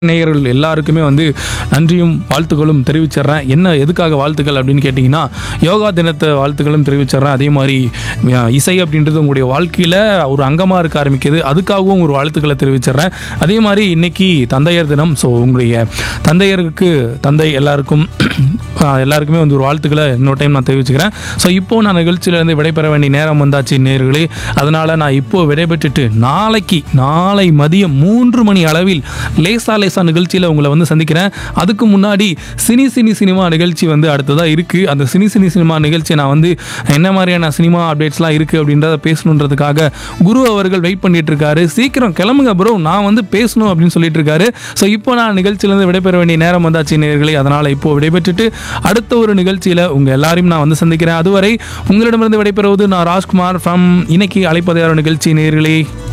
நேயர்கள் எல்லாருக்குமே வந்து நன்றியும் வாழ்த்துக்களும் தெரிவிச்சிடுறேன் என்ன எதுக்காக வாழ்த்துக்கள் அப்படின்னு கேட்டிங்கன்னா யோகா தினத்தை வாழ்த்துக்களும் தெரிவிச்சிடுறேன் அதே மாதிரி அஹ், இசை அப்படின்றது உங்களுடைய வாழ்க்கையில் ஒரு அங்கமாக இருக்க ஆரம்பிக்குது அதுக்காகவும் ஒரு வாழ்த்துக்களை தெரிவிச்சிடுறேன் அதே மாதிரி இன்னைக்கு தந்தையர் தினம் ஸோ உங்களுடைய தந்தையருக்கு தந்தை எல்லாருக்கும் அஹ், எல்லாருக்குமே வந்து ஒரு வாழ்த்துக்களை இன்னொரு டைம் நான் தெரிவிச்சுக்கிறேன் ஸோ இப்போ நான் நிகழ்ச்சியிலேருந்து விடைபெற வேண்டிய நேரம் வந்தாச்சு நேர்களே அதனால் நான் இப்போ விடைபெற்றுட்டு நாளைக்கு நாளை மதியம் மூன்று மணி அளவில் லேசா லேசா நிகழ்ச்சியில் உங்களை வந்து சந்திக்கிறேன் அதுக்கு முன்னாடி சினி சினி சினிமா நிகழ்ச்சி வந்து அடுத்ததாக இருக்குது அந்த சினி சினி சினிமா நிகழ்ச்சி நான் வந்து என்ன மாதிரியான சினிமா அப்டேட்ஸ்லாம் இருக்குது அப்படின்றத பேசணுன்றதுக்காக குரு அவர்கள் வெயிட் பண்ணிட்டு இருக்காரு சீக்கிரம் கிளம்புங்க ப்ரோ நான் வந்து பேசணும் அப்படின்னு சொல்லிட்டு இருக்காரு ஸோ இப்போ நான் நிகழ்ச்சியிலேருந்து விடைபெற வேண்டிய நேரம் வந்தாச்சு நேர்களே அதனால் இப்போ விடைபெற்றுட்டு அடுத்த ஒரு நிகழ்ச்சியில் உங்கள் எல்லாரையும் நான் வந்து சந்திக்கிறேன் அதுவரை உங்களிடமிருந்து விடைபெறுவது நான் ராஜ்குமார் ஃப்ரம் இன்னைக்கு அழைப்பதையாரோ நிகழ்ச்சி நேர்களே